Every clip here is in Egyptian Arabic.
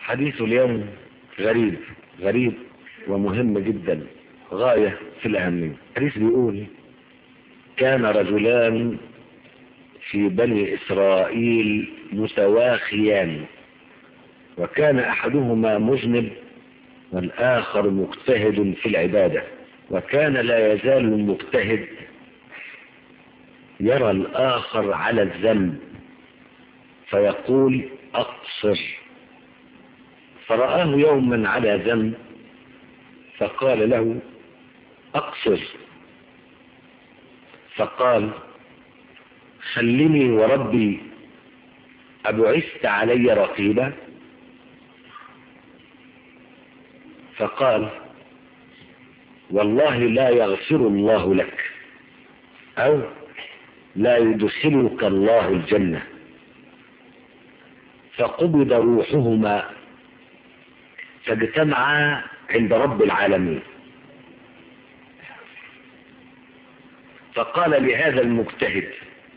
حديث اليوم غريب غريب ومهم جدا غاية في الأهمية الحديث بيقول كان رجلان في بني إسرائيل متواخيان وكان أحدهما مذنب والآخر مجتهد في العبادة وكان لا يزال المجتهد يرى الآخر على الذنب فيقول أقصر فرآه يوما على ذنب فقال له أقصر فقال خلني وربي أبعثت علي رقيبا فقال والله لا يغفر الله لك أو لا يدخلك الله الجنة فقبض روحهما فاجتمعا عند رب العالمين فقال لهذا المجتهد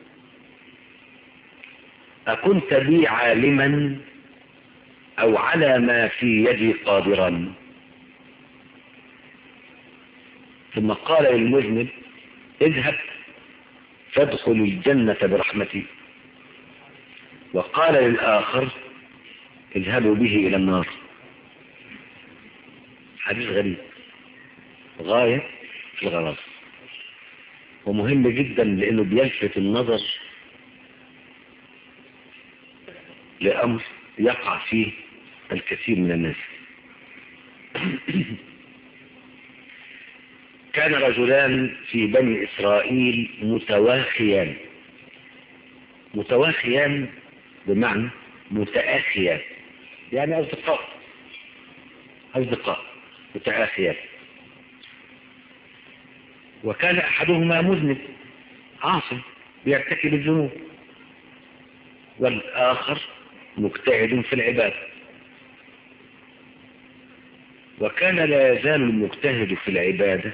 أكنت بي عالما أو على ما في يدي قادرا ثم قال للمذنب اذهب فادخل الجنة برحمتي وقال للآخر اذهبوا به إلى النار حديث غريب غاية في الغرض ومهم جدا لأنه بيلفت النظر لأمر يقع فيه الكثير من الناس كان رجلان في بني إسرائيل متواخيان متواخيان بمعنى متآخيان يعني أصدقاء أصدقاء متآخيان وكان أحدهما مذنب عاصم يرتكب الذنوب والآخر مجتهد في العبادة وكان لا يزال المجتهد في العبادة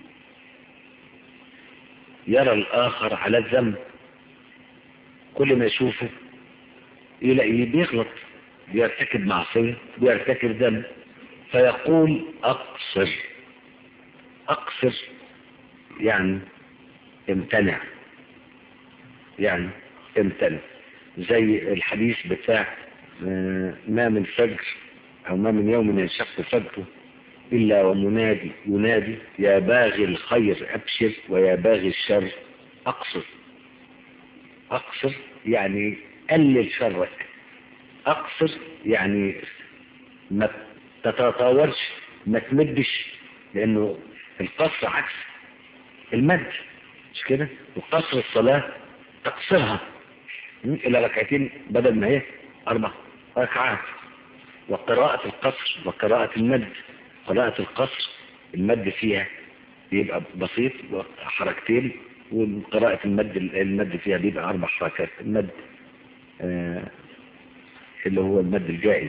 يرى الآخر على الذنب كل ما يشوفه يلاقيه بيغلط بيرتكب معصية بيرتكب ذنب فيقول أقصر أقصر يعني امتنع يعني امتنع زي الحديث بتاع ما من فجر أو ما من يوم ينشق فجره إلا ومنادي ينادي يا باغي الخير أبشر ويا باغي الشر أقصر أقصر يعني قلل شرك أقصر يعني ما تتطاولش ما تمدش لأنه القصر عكس المد مش كده وقصر الصلاة تقصرها إلى ركعتين بدل ما هي أربع ركعات وقراءة القصر وقراءة المد قراءة القصر المد فيها بيبقى بسيط حركتين وقراءة المد المد فيها بيبقى أربع حركات المد آه اللي هو المد الجائز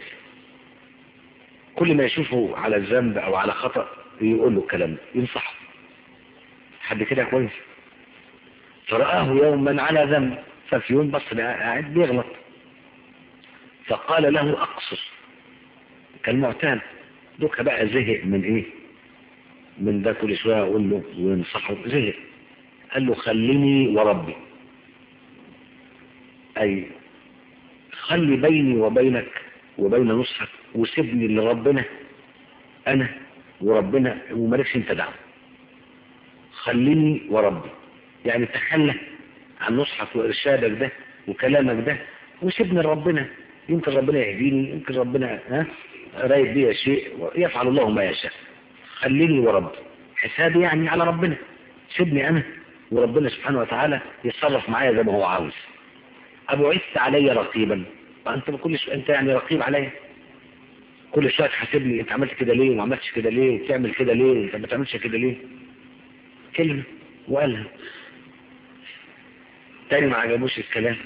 كل ما يشوفه على الذنب أو على خطأ يقول له كلام ينصحه حد كده كويس فرآه يوما على ذنب ففي يوم بص قاعد بيغلط فقال له أقصر كان معتاد دوكا بقى زهق من ايه من ده كل شوية اقول له وينصحه زهق قال له خليني وربي اي خلي بيني وبينك وبين نصحك وسيبني لربنا انا وربنا ومالكش انت دعوه خليني وربي يعني تخلى عن نصحك وارشادك ده وكلامك ده وسيبني لربنا يمكن ربنا يهديني يمكن ربنا ها رايد بي شيء يفعل الله ما يشاء خليني وربي حسابي يعني على ربنا سيبني انا وربنا سبحانه وتعالى يتصرف معايا زي ما هو عاوز ابو عثت علي رقيبا فانت كل شويه انت يعني رقيب عليا كل شويه تحاسبني انت عملت كده ليه وما عملتش كده ليه وبتعمل كده ليه انت ما بتعملش كده ليه كلمه وقالها تاني ما عجبوش الكلام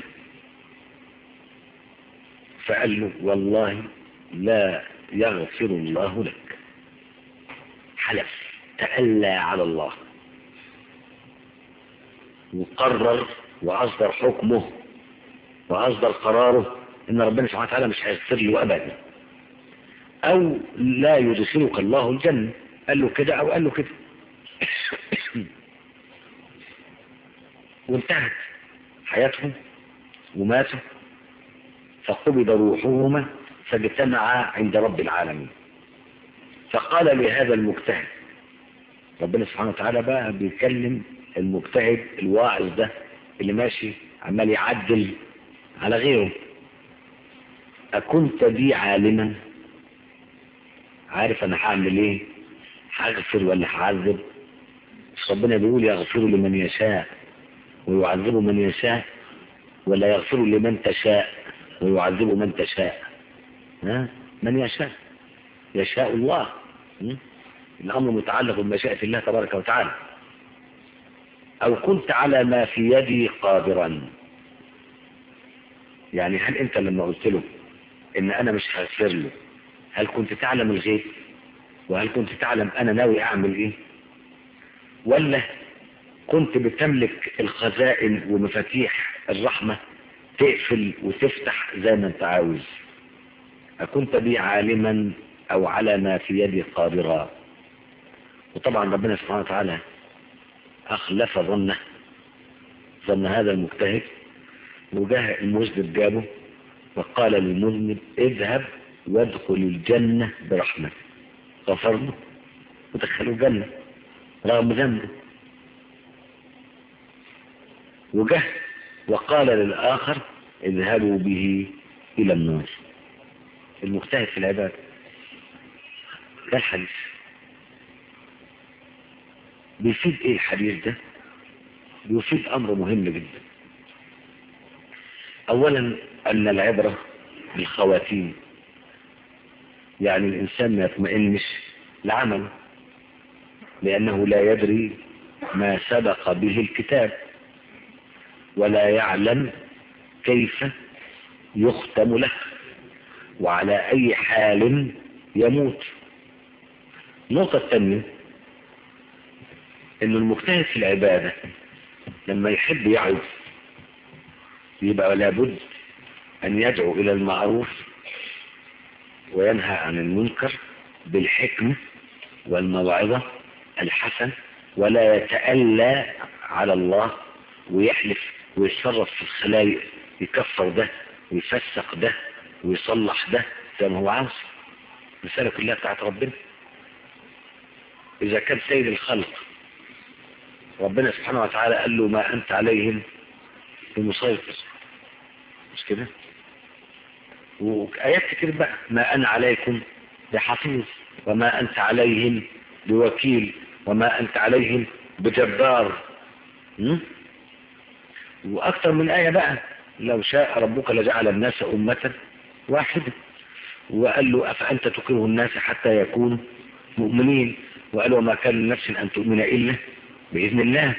فقال له والله لا يغفر الله لك حلف تألى على الله وقرر وأصدر حكمه وأصدر قراره إن ربنا سبحانه وتعالى مش هيغفر له أبدا او لا يدخلك الله الجنة قال له كده او قال له كده وانتهت حياتهم وماتوا فقبض روحهما فاجتمعا عند رب العالمين فقال لهذا المجتهد ربنا سبحانه وتعالى بقى بيكلم المجتهد الواعظ ده اللي ماشي عمال يعدل على غيره أكنت بي عالما عارف أنا هعمل إيه هغفر ولا هعذب مش ربنا بيقول يغفر لمن يشاء ويعذب من يشاء ولا يغفر لمن تشاء ويعذب من تشاء ها من يشاء يشاء الله م? الأمر متعلق بمشيئة الله تبارك وتعالى أو كنت على ما في يدي قادرا يعني هل أنت لما قلت له إن أنا مش هغفر له هل كنت تعلم الغيب وهل كنت تعلم أنا ناوي أعمل إيه ولا كنت بتملك الخزائن ومفاتيح الرحمة تقفل وتفتح زي ما انت عاوز أكنت بي عالما أو على ما في يدي قادرا وطبعا ربنا سبحانه وتعالى أخلف ظنه ظن هذا المجتهد وجاه المذنب جابه وقال للمذنب اذهب وادخل الجنة برحمة غفر له ودخله الجنة رغم ذنبه وجه وقال للآخر اذهبوا به إلى النار المجتهد في العبادة ده الحديث بيفيد ايه الحديث ده بيفيد امر مهم جدا اولا ان العبرة بالخواتيم يعني الانسان ما يطمئنش لعمله لانه لا يدري ما سبق به الكتاب ولا يعلم كيف يختم له وعلى اي حال يموت النقطة الثانية ان المجتهد في العبادة لما يحب يعظ يبقى لابد ان يدعو الى المعروف وينهى عن المنكر بالحكمة والموعظة الحسن ولا يتألى على الله ويحلف ويتصرف في الخلايق يكفر ده ويفسق ده ويصلح ده زي ما هو عاوز المسألة كلها بتاعت ربنا إذا كان سيد الخلق ربنا سبحانه وتعالى قال له ما أنت عليهم بمسيطر مش كده وآيات كتير بقى ما أنا عليكم بحفيظ وما أنت عليهم بوكيل وما أنت عليهم بجبار م? وأكثر من آية بقى لو شاء ربك لجعل الناس أمة واحدة وقال له أفأنت تكره الناس حتى يكونوا مؤمنين وقال وما كان لنفس أن تؤمن إلا بإذن الله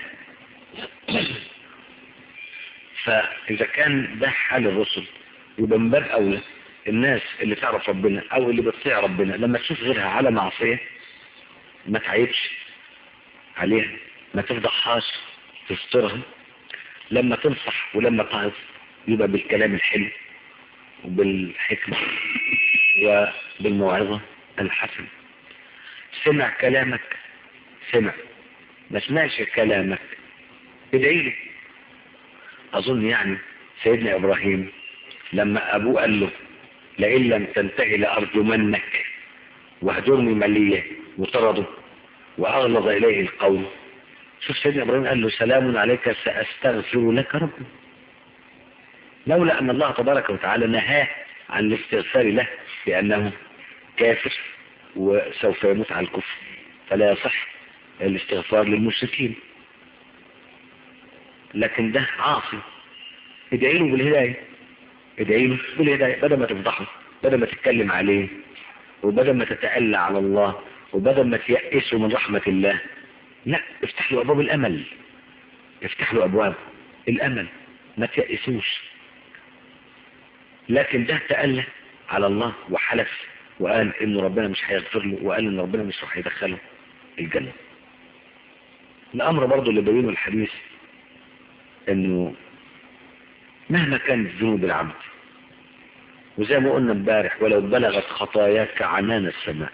فإذا كان ده حال الرسل يبقى من باب أولى الناس اللي تعرف ربنا أو اللي بتطيع ربنا لما تشوف غيرها على معصية ما تعيبش عليها ما تفضحهاش تسترها لما تنصح ولما تعظ يبقى بالكلام الحلو وبالحكمة وبالموعظة الحسنة سمع كلامك سمع ما سمعش كلامك ادعي لي اظن يعني سيدنا ابراهيم لما ابوه قال له لئن لم تنتهي لارجمنك واهجرني مليا وطرده واغلظ اليه القول شوف سيدنا ابراهيم قال له سلام عليك ساستغفر لك ربي لولا ان الله تبارك وتعالى نهاه عن الاستغفار له لانه كافر وسوف يموت على الكفر فلا يصح الاستغفار للمشركين لكن ده عاصي ادعي له بالهداية ادعي له بالهداية بدل ما تفضحه بدل ما تتكلم عليه وبدل ما تتألى على الله وبدل ما تيأسه من رحمة الله لا افتح له أبواب الأمل افتح له أبواب الأمل ما تيأسوش لكن ده تألى على الله وحلف وقال ان ربنا مش هيغفر له وقال ان ربنا مش راح يدخله الجنة الامر برضو اللي بينه الحديث انه مهما كانت ذنوب العبد وزي ما قلنا امبارح ولو بلغت خطاياك عنان السماء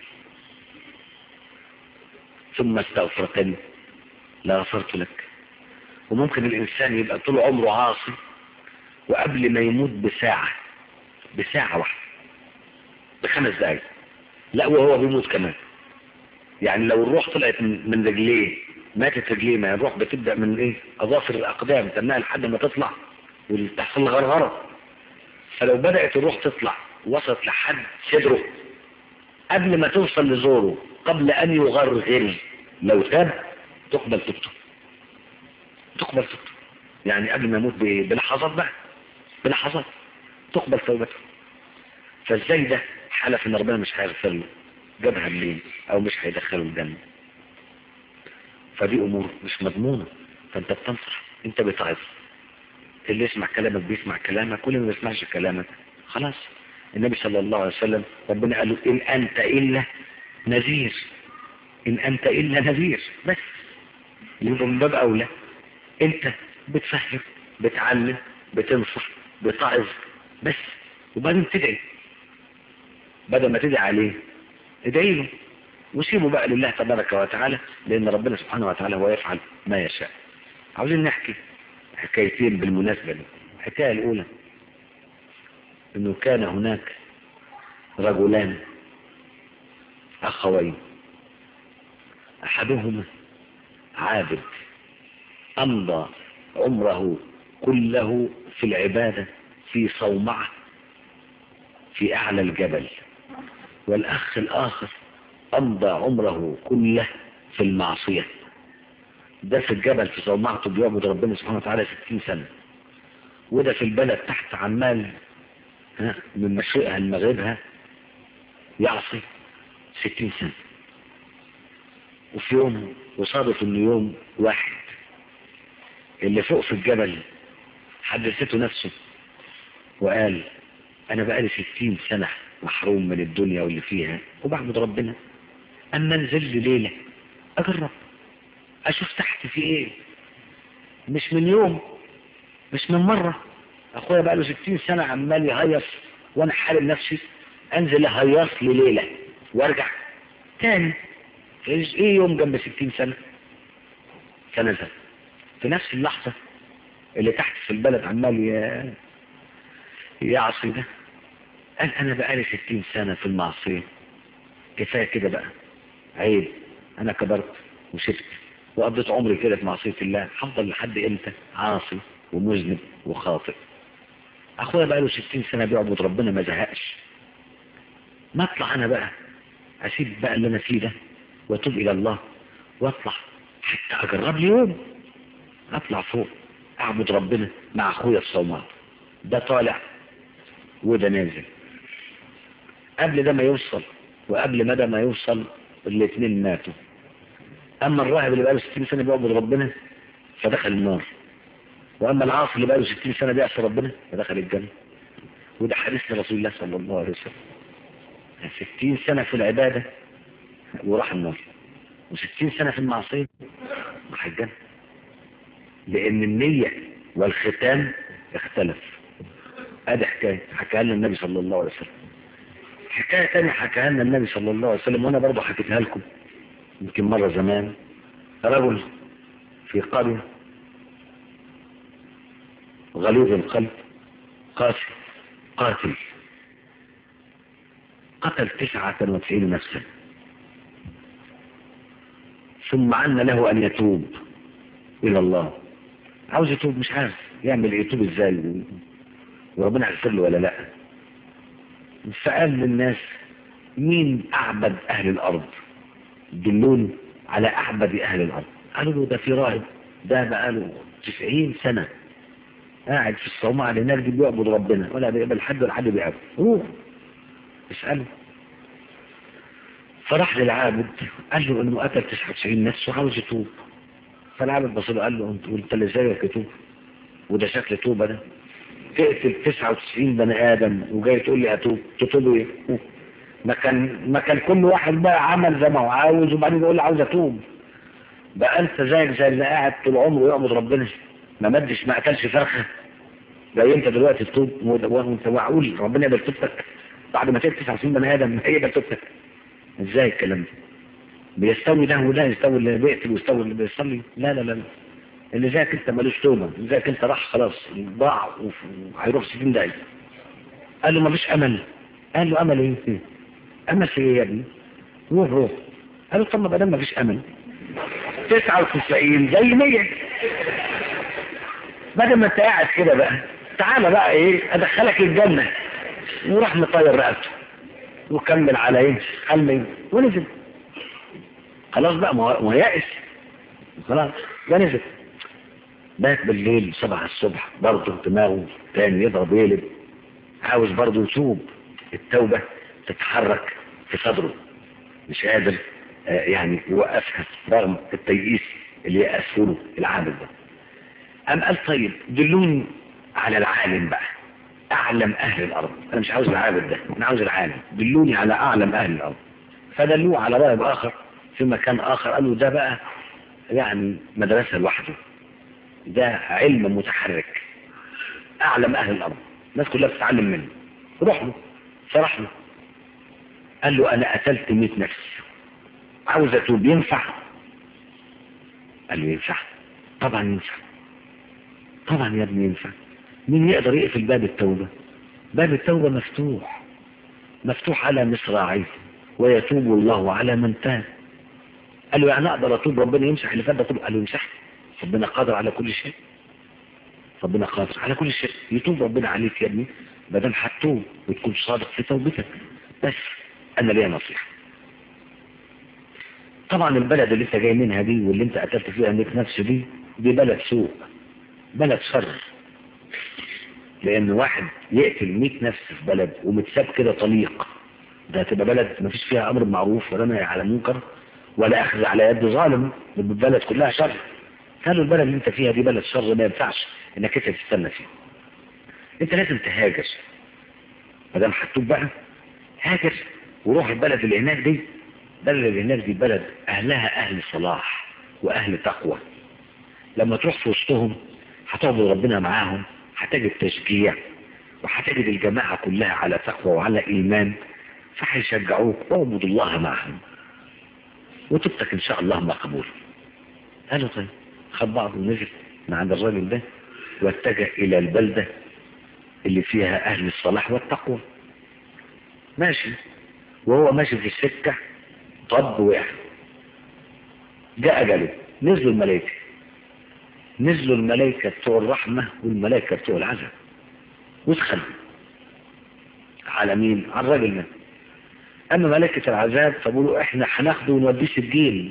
ثم استغفرتني لغفرت لك وممكن الإنسان يبقى طول عمره عاصي وقبل ما يموت بساعة بساعة واحدة بخمس دقايق لا وهو بيموت كمان يعني لو الروح طلعت من من رجليه ماتت رجليه ما هي الروح بتبدأ من ايه اظافر الاقدام تنها لحد ما تطلع وتحصل غرغرة فلو بدأت الروح تطلع وصلت لحد صدره قبل ما توصل لزوره قبل ان يغرغر لو تاب تقبل توبته تقبل توبته يعني قبل ما يموت بايه بلحظات بقى بلحظات تقبل توبته فازاي ده حلف ان ربنا مش هيغفر له جابها منين او مش هيدخله الجنة فدي امور مش مضمونة فانت بتنصح انت بتعظ اللي يسمع كلامك بيسمع كلامك واللي ما بيسمعش كلامك خلاص النبي صلى الله عليه وسلم ربنا قال له ان انت الا نذير ان انت الا نذير بس يبقى من باب اولى انت بتفهم بتعلم بتنصح بتعظ بس وبعدين تدعي بدل ما تدعي عليه ادعي له وسيبه بقى لله تبارك وتعالى لان ربنا سبحانه وتعالى هو يفعل ما يشاء عاوزين نحكي حكايتين بالمناسبة دي الحكاية الاولى انه كان هناك رجلان اخوين احدهما عابد امضى عمره كله في العبادة في صومعة في اعلى الجبل والاخ الاخر امضى عمره كله في المعصية ده في الجبل في صومعته بيعبد ربنا سبحانه وتعالى 60 سنة وده في البلد تحت عمال ها من مشرقها لمغربها يعصي 60 سنة وفي يوم وصادف انه يوم واحد اللي فوق في الجبل حدثته نفسه وقال انا بقالي 60 سنة محروم من الدنيا واللي فيها وبعبد ربنا اما انزل لي ليلة اجرب اشوف تحت في ايه مش من يوم مش من مرة اخويا بقى له 60 سنة عمال يهيص وانا حارم نفسي انزل اهيص لي ليلة وارجع تاني ايه يوم جنب 60 سنة فنزل في نفس اللحظة اللي تحت في البلد عمال يعصي ده قال انا بقالي 60 سنة في المعصية كفاية كده بقى عيب انا كبرت وشفت وقضيت عمري كده في معصية الله هفضل لحد امتى عاصي ومذنب وخاطئ اخويا بقى له 60 سنة بيعبد ربنا ما زهقش ما اطلع انا بقى اسيب بقى اللي انا فيه ده واتوب الى الله واطلع حتى اجرب لي يوم اطلع فوق اعبد ربنا مع اخويا الصومال ده طالع وده نازل قبل ده ما يوصل وقبل ما ده ما يوصل الاثنين ماتوا اما الراهب اللي بقاله 60 سنة بيعبد ربنا فدخل النار واما العاصي اللي بقاله 60 سنة بيعصي ربنا فدخل الجنة وده حديث لرسول الله صلى الله عليه وسلم 60 سنة في العبادة وراح النار و60 سنة في المعصية راح الجنة لان النية والختام اختلف ادي حكاية حكاها لنا النبي صلى الله عليه وسلم حكاية تانية حكاها لنا النبي صلى الله عليه وسلم وانا برضه حكيتها لكم يمكن مرة زمان رجل في قرية غليظ القلب قاسي قاتل قتل تسعة وتسعين نفسا ثم عنا له أن يتوب إلى الله عاوز يتوب مش عارف يعمل يتوب ازاي وربنا يغفر له ولا لا فقال للناس مين أعبد أهل الأرض دلوني على أعبد أهل الأرض قالوا له ده في راهب ده بقاله 90 سنة قاعد في الصومعة اللي هناك دي بيعبد ربنا ولا بيقبل حد ولا حد بيعبد روح اسأله فراح للعابد قال له انه قتل 99 نفس وعاوز يتوب فالعابد بص له قال له انت قلت لي ازاي يتوب وده شكل توبه ده تقتل 99 بني ادم وجاي تقول لي اتوب تتوب ايه ما كان ما كان كل واحد بقى عمل زي ما هو عاوز وبعدين يقول لي عاوز اتوب بقى انت زيك زي اللي قاعد طول عمره يعبد ربنا ما مدش ما قتلش فرخه زي انت دلوقتي تتوب وانت معقول ربنا يقبل توبتك بعد ما تبقى تسع سنين بني ادم هيقبل توبتك ازاي الكلام ده بيستوي ده وده يستوي اللي بيقتل ويستوي اللي بيصلي لا لا لا لا اللي زيك انت مالوش توبه اللي زيك انت راح خلاص ضاع وهيروح 60 دقيقه قال له مفيش امل قال له امل ايه امل في ايه يا ابني روح روح قال له طب ما دام مفيش امل 99 زي 100 بدل ما انت قاعد كده بقى تعالى بقى ايه ادخلك الجنه وراح مطير رقبته وكمل على ايه على ونزل خلاص بقى ما هو يائس خلاص ده نزل بات بالليل صبح الصبح برضه دماغه تاني يضرب ويقلب عاوز برضه يتوب التوبة تتحرك في صدره مش قادر آه يعني يوقفها رغم التيئيس اللي يأسه له العامل ده قام قال طيب دلوني على العالم بقى أعلم أهل الأرض أنا مش عاوز العابد ده أنا عاوز العالم دلوني على أعلم أهل الأرض فدلوه على راهب آخر في مكان آخر قالوا ده بقى يعني مدرسة لوحده ده علم متحرك أعلم أهل الأرض الناس كلها بتتعلم منه روح له فرح له قال له أنا قتلت 100 نفس عاوز أتوب ينفع قال له ينفع طبعا ينفع طبعا يا ابني ينفع مين يقدر يقفل باب التوبة باب التوبة مفتوح مفتوح على مصراعيه ويتوب الله على من تاب قال له يعني اقدر اتوب ربنا يمسح اللي فات ده قال له يمسح ربنا قادر على كل شيء ربنا قادر على كل شيء يتوب ربنا عليك يا ابني ما دام هتتوب وتكون صادق في توبتك بس انا ليا نصيحه طبعا البلد اللي انت جاي منها دي واللي انت قتلت فيها النيك نفس دي دي بلد سوء بلد شر لان واحد يقتل 100 نفس في بلد ومتساب كده طليق ده هتبقى بلد ما فيش فيها امر معروف ولا نهي على منكر ولا اخذ على يد ظالم البلد كلها شر قالوا البلد اللي انت فيها دي بلد شر ما ينفعش انك انت تستنى فيه انت لازم تهاجر ما دام هتتوب بقى هاجر وروح البلد اللي هناك دي البلد اللي هناك دي بلد اهلها اهل صلاح واهل تقوى لما تروح في وسطهم هتعبد ربنا معاهم هتجد تشجيع وهتجد الجماعة كلها على تقوى وعلى ايمان فهيشجعوك واعبد الله معهم وتبتك ان شاء الله مقبول قالوا طيب خد بعض ونزل من عند الراجل ده واتجه الى البلدة اللي فيها اهل الصلاح والتقوى ماشي وهو ماشي في السكة طب وقع جاء أجله نزلوا الملائكة نزلوا الملائكة بتوع الرحمة والملائكة بتوع العذاب ودخلوا على مين؟ على الراجل ده أما ملائكة العذاب فبقولوا إحنا هناخده ونوديه سجين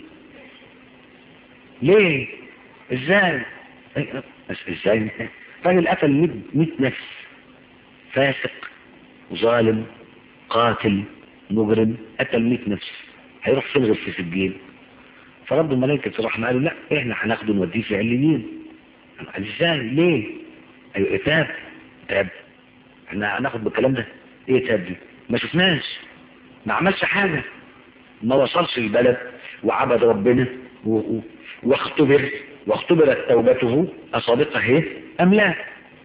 ليه؟ إزاي؟ بس إزاي؟ راجل قتل 100 100 نفس فاسق ظالم قاتل مجرم قتل 100 نفس هيروح فين غير في سجين فرد الملائكة الرحمة قالوا لا احنا هناخده نوديه في عليين قال ازاي ليه ايوه تاب تاب احنا هناخد بالكلام ده ايه تاب دي ما شفناش ما عملش حاجة ما وصلش البلد وعبد ربنا و... و... واختبر واختبرت توبته أصادقة هي أم لا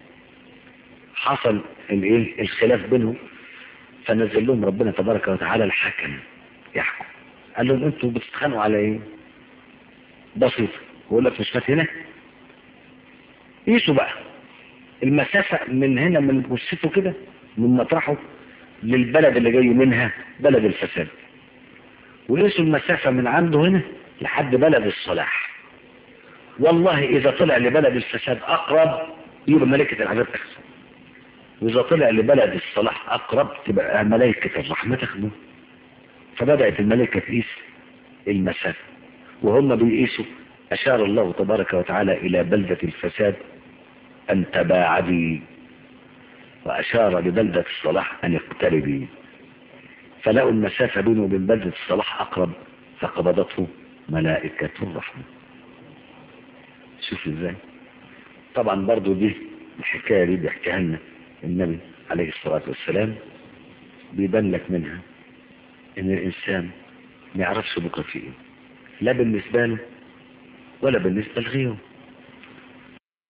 حصل الايه الخلاف بينهم فنزل لهم ربنا تبارك وتعالى الحكم يحكم قال لهم انتوا بتتخانقوا على ايه بسيط يقول لك مش فات هنا قيسوا بقى المسافة من هنا من وسطه كده من مطرحه للبلد اللي جاي منها بلد الفساد وقيسوا المسافة من عنده هنا لحد بلد الصلاح والله إذا طلع لبلد الفساد أقرب يبقى ملكة العذاب تخسر وإذا طلع لبلد الصلاح أقرب تبقى ملائكة الرحمة تخدم فبدأت الملائكة تقيس المسافة وهم بيقيسوا أشار الله تبارك وتعالى إلى بلدة الفساد أن تباعدي وأشار لبلدة الصلاح أن اقتربي فلقوا المسافة بينه وبين بلدة الصلاح أقرب فقبضته ملائكة الرحمة شوف ازاي طبعا برضو دي الحكاية دي بيحكيها لنا النبي عليه الصلاة والسلام بيبان لك منها ان الانسان ما يعرفش بكره في ايه لا بالنسبة له ولا بالنسبة لغيره